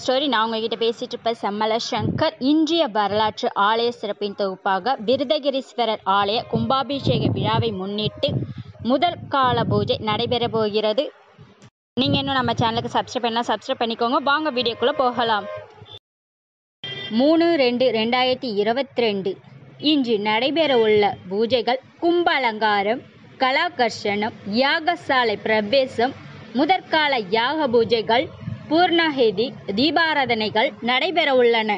Story நான் உங்ககிட்ட பேசிட்டு இருப்பேன் செம்மல சங்கர் இன்றைய வரலாற்று ஆலய சிறப்பின் தொகுப்பாக விருதகிரீஸ்வரர் ஆலய கும்பாபிஷேக விழாவை முன்னிட்டு முதல் கால பூஜை நடைபெற போகிறது நீங்கள் இன்னும் நம்ம சேனலுக்கு சப்ஸ்கிரைப் பண்ணால் சப்ஸ்கிரைப் பண்ணிக்கோங்க வாங்க வீடியோக்குள்ளே போகலாம் மூணு ரெண்டு ரெண்டாயிரத்தி இருபத்தி ரெண்டு இன்று நடைபெற உள்ள பூஜைகள் கும்ப அலங்காரம் கலாகர்ஷனம் யாகசாலை பிரவேசம் முதற்கால யாக பூஜைகள் பூர்ணஹேதி தீபாராதனைகள் நடைபெற உள்ளன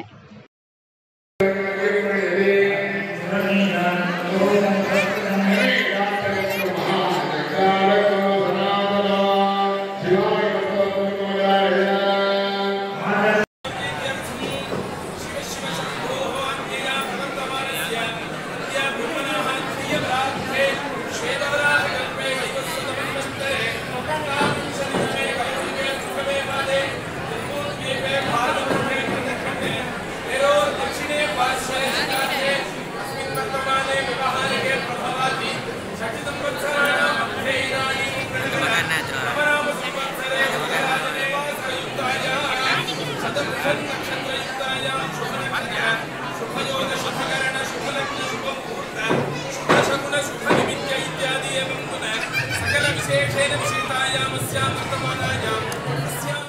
विशेषेण विशेषायामस्यां वर्तमानायाम् अस्यां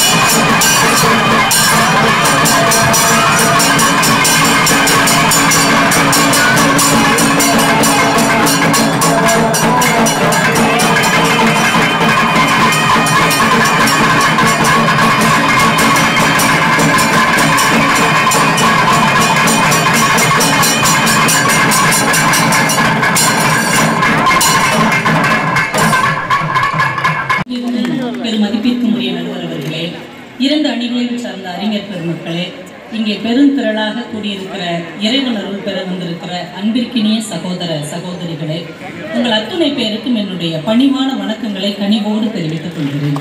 பெரும் மதிப்பிற்குரிய நடுவர் அவர்களே இரண்டு அணிகளையும் சார்ந்த அறிஞர் பெருமக்களே இங்கே பெருந்திரளாக கூடியிருக்கிற இறைவன் அருள் பெற வந்திருக்கிற அன்பிற்கினிய சகோதர சகோதரிகளே உங்கள் அத்துணை பேருக்கும் என்னுடைய பணிவான வணக்கங்களை கனிவோடு தெரிவித்துக் கொள்கிறேன்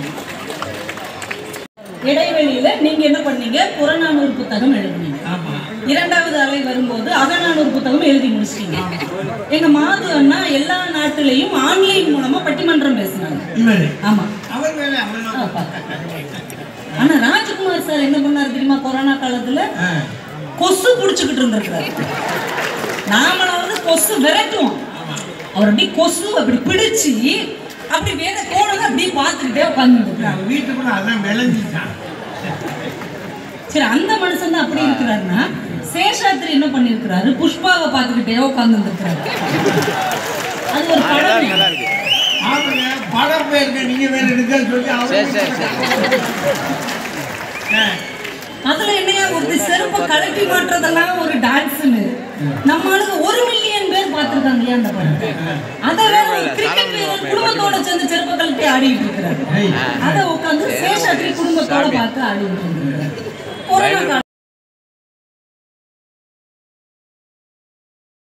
இடைவெளியில நீங்க என்ன பண்ணீங்க புறநானூறு புத்தகம் எழுதுனீங்க இரண்டாவது அலை வரும்போது அகநானூறு புத்தகம் எழுதி முடிச்சிட்டீங்க எங்க மாது அண்ணா எல்லா நாட்டிலையும் ஆன்லைன் மூலமா பட்டிமன்றம் பேசினாங்க ஆமா அவர் வேலை அவர் ஆ, பார்த்தேன். ஆனா ராஜ்குமார் சார் என்ன பண்ணாரு தெரியுமா கொரோனா காலத்துல கொசு புடிச்சுக்கிட்டு இருந்திருக்கிறாரு நாமளாவது கொசு விரட்டுவோம் அவர் அப்படி கொசு அப்படி பிடிச்சு அப்படி வேற கோணல அப்படியே பார்த்துக்கிட்டே உட்கார்ந்து அவன் வீட்டுக்குள்ள அதான் விளைஞ்சிட்டான் சரி அந்த மனுஷன் தான் அப்படி இருக்கிறாருன்னா சேஷாத்திரி என்ன பண்ணிருக்கிறாரு புஷ்பாவை பார்த்துக்கிட்டே உட்கார்ந்து இருக்கிறாரு அது ஒரு படம் அவங்க படம் பேருங்க நீங்க வேற இருக்குன்னு சொல்லி அவர் அதுல என்னையா ஒருத்தி செருப்பை கழட்டி மாட்டுறதெல்லாம் ஒரு டான்ஸ்னு நம்ம ஆளுங்க ஒரு மில்லியன் பேர் பார்த்திருக்காங்க அந்த படத்தை அதை வேற ஒரு கிரிக்கெட் வீரர் குடும்பத்தோட சேர்ந்து செருப்பை கழட்டி ஆடிட்டு இருக்கிறாரு அதை உட்காந்து சேஷாத்ரி குடும்பத்தோட பார்த்து ஆடிட்டு இருக்கிறாரு கொரோனா காலம்